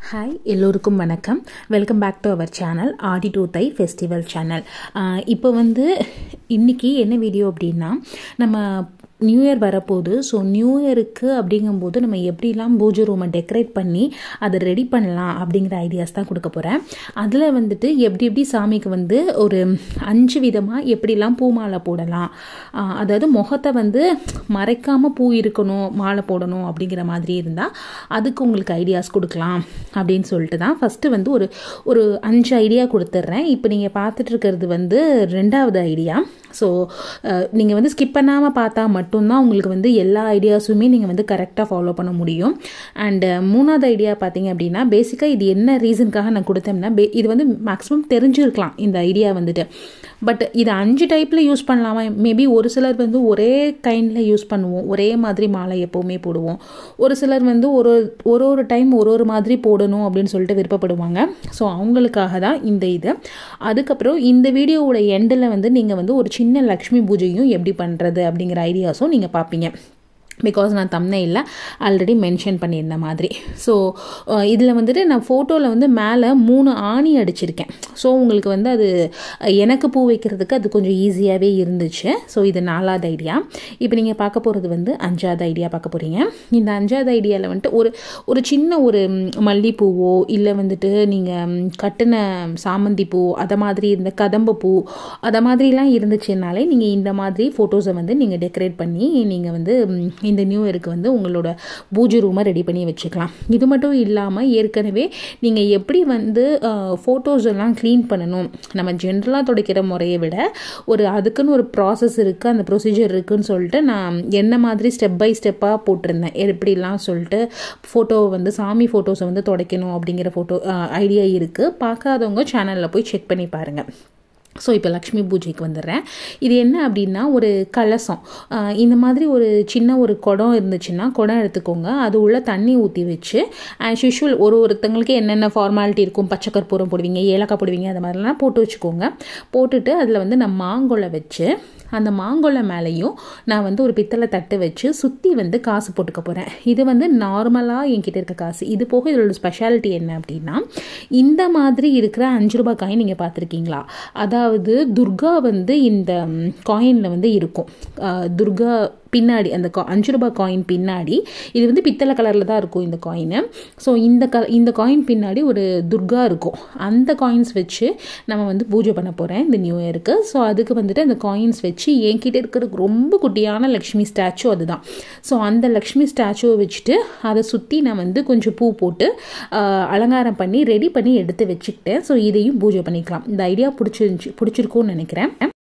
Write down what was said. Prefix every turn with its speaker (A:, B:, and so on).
A: hi எல்லோருக்கும் வணக்கம் welcome back to our channel Aadi to Thai festival channel இப்போ வந்து இன்றைக்கி என்ன வீடியோ அப்படின்னா நம்ம நியூ இயர் வரப்போகுது ஸோ நியூ இயருக்கு அப்படிங்கும்போது நம்ம எப்படிலாம் பூஜை ரூமை டெக்கரேட் பண்ணி அதை ரெடி பண்ணலாம் அப்படிங்கிற ஐடியாஸ் தான் கொடுக்க போகிறேன் அதில் வந்துட்டு எப்படி எப்படி சாமிக்கு வந்து ஒரு அஞ்சு விதமாக எப்படிலாம் பூ மாலை போடலாம் ஆஹ் அதாவது முகத்தை வந்து மறைக்காமல் பூ இருக்கணும் மாலை போடணும் அப்படிங்கிற மாதிரி இருந்தால் அதுக்கு உங்களுக்கு ஐடியாஸ் கொடுக்கலாம் அப்படின்னு சொல்லிட்டு தான் ஃபஸ்ட்டு வந்து ஒரு ஒரு அஞ்சு ஐடியா கொடுத்துட்றேன் இப்போ நீங்கள் பார்த்துட்டு இருக்கிறது வந்து ரெண்டாவது ஐடியா ஸோ நீங்கள் வந்து ஸ்கிப் பண்ணாமல் பார்த்தா மட்டும்தான் உங்களுக்கு வந்து எல்லா ஐடியாஸுமே நீங்கள் வந்து கரெக்டாக ஃபாலோ பண்ண முடியும் அண்டு மூணாவது ஐடியா பார்த்தீங்க அப்படின்னா பேசிக்காக இது என்ன ரீசனுக்காக நான் கொடுத்தேன்னா பே இது வந்து மேக்ஸிமம் தெரிஞ்சிருக்கலாம் இந்த ஐடியா வந்துட்டு பட் இது அஞ்சு டைப்பில் யூஸ் பண்ணலாமா மேபி ஒரு சிலர் வந்து ஒரே கைண்டில் யூஸ் பண்ணுவோம் ஒரே மாதிரி மாலை எப்போவுமே போடுவோம் ஒரு சிலர் வந்து ஒரு ஒரு ஒரு டைம் ஒரு ஒரு மாதிரி போடணும் அப்படின்னு சொல்லிட்டு விருப்பப்படுவாங்க ஸோ அவங்களுக்காக தான் இந்த இது அதுக்கப்புறம் இந்த வீடியோவோட எண்டில் வந்து நீங்கள் வந்து ஒரு சின்ன லக்ஷ்மி பூஜையும் எப்படி பண்ணுறது அப்படிங்கிற ஐடியாஸும் நீங்கள் பார்ப்பீங்க பிகாஸ் நான் தம்னையில் ஆல்ரெடி மென்ஷன் பண்ணியிருந்த மாதிரி ஸோ இதில் வந்துட்டு நான் ஃபோட்டோவில் வந்து மேலே மூணு ஆணி அடிச்சிருக்கேன் ஸோ உங்களுக்கு வந்து அது எனக்கு பூ வைக்கிறதுக்கு அது கொஞ்சம் ஈஸியாகவே இருந்துச்சு ஸோ இது நாலாவது ஐடியா இப்போ நீங்கள் பார்க்க போகிறது வந்து அஞ்சாவது ஐடியா பார்க்க போகிறீங்க இந்த அஞ்சாவது ஐடியாவில் வந்துட்டு ஒரு ஒரு சின்ன ஒரு மல்லிப்பூவோ இல்லை வந்துட்டு நீங்கள் கட்டின சாமந்தி பூ அதை மாதிரி இந்த கதம்ப பூ அதை மாதிரிலாம் இருந்துச்சுனாலே நீங்கள் இந்த மாதிரி ஃபோட்டோஸை வந்து நீங்கள் டெக்கரேட் பண்ணி நீங்கள் வந்து இந்த நியூ இயருக்கு வந்து உங்களோட பூஜை ரூமை ரெடி பண்ணி வச்சுக்கலாம் இது மட்டும் இல்லாமல் ஏற்கனவே நீங்கள் எப்படி வந்து ஃபோட்டோஸ் எல்லாம் க்ளீன் பண்ணணும் நம்ம ஜென்ரலாக துடைக்கிற முறையை விட ஒரு அதுக்குன்னு ஒரு ப்ராசஸ் இருக்குது அந்த ப்ரொசீஜர் இருக்குதுன்னு சொல்லிட்டு நான் என்ன மாதிரி ஸ்டெப் பை ஸ்டெப்பாக போட்டிருந்தேன் எப்படிலாம் சொல்லிட்டு ஃபோட்டோவை வந்து சாமி ஃபோட்டோஸை வந்து துடைக்கணும் அப்படிங்கிற ஃபோட்டோ ஐடியா இருக்குது பார்க்காதவங்க சேனலில் போய் செக் பண்ணி பாருங்கள் ஸோ இப்போ லக்ஷ்மி பூஜைக்கு வந்துடுறேன் இது என்ன அப்படின்னா ஒரு கலசம் இந்த மாதிரி ஒரு சின்ன ஒரு குடம் இருந்துச்சுன்னா குடம் எடுத்துக்கோங்க அது உள்ள தண்ணி ஊற்றி வச்சு ஆஸ் யூஷுவல் ஒரு ஒருத்தங்களுக்கு என்னென்ன ஃபார்மாலிட்டி இருக்கும் பச்சை கற்பூரம் போடுவீங்க ஏலக்காய் போடுவீங்க அது மாதிரிலாம் போட்டு வச்சுக்கோங்க போட்டுட்டு அதில் வந்து நான் மாங்கொலை வச்சு அந்த மாங்கொலை மேலேயும் நான் வந்து ஒரு பித்தளை தட்டு வச்சு சுற்றி வந்து காசு போட்டுக்க போகிறேன் இது வந்து நார்மலாக என்கிட்ட இருக்க காசு இது போக இதோட ஸ்பெஷாலிட்டி என்ன அப்படின்னா இந்த மாதிரி இருக்கிற அஞ்சு ரூபாய் காயின் நீங்கள் பார்த்துருக்கீங்களா அதாவது துர்கா வந்து இந்த காயினில் வந்து இருக்கும் துர்கா பின்னாடி அந்த கா அஞ்சு ரூபாய் காயின் பின்னாடி இது வந்து பித்தளை கலரில் தான் இருக்கும் இந்த காயினு ஸோ இந்த க இந்த காயின் பின்னாடி ஒரு துர்கா இருக்கும் அந்த காயின்ஸ் வச்சு நம்ம வந்து பூஜை பண்ண போகிறேன் இந்த நியூ இயருக்கு ஸோ அதுக்கு வந்துட்டு அந்த காயின்ஸ் வச்சு என்கிட்ட இருக்கிற ரொம்ப குட்டியான லக்ஷ்மி ஸ்டாச்சு அதுதான் ஸோ அந்த லக்ஷ்மி ஸ்டாச்சுவை வச்சுட்டு அதை சுற்றி நான் வந்து கொஞ்சம் பூ போட்டு அலங்காரம் பண்ணி ரெடி பண்ணி எடுத்து வச்சுக்கிட்டேன் ஸோ இதையும் பூஜை பண்ணிக்கலாம் இந்த ஐடியா பிடிச்சிருந்துச்சி பிடிச்சிருக்கும்னு நினைக்கிறேன்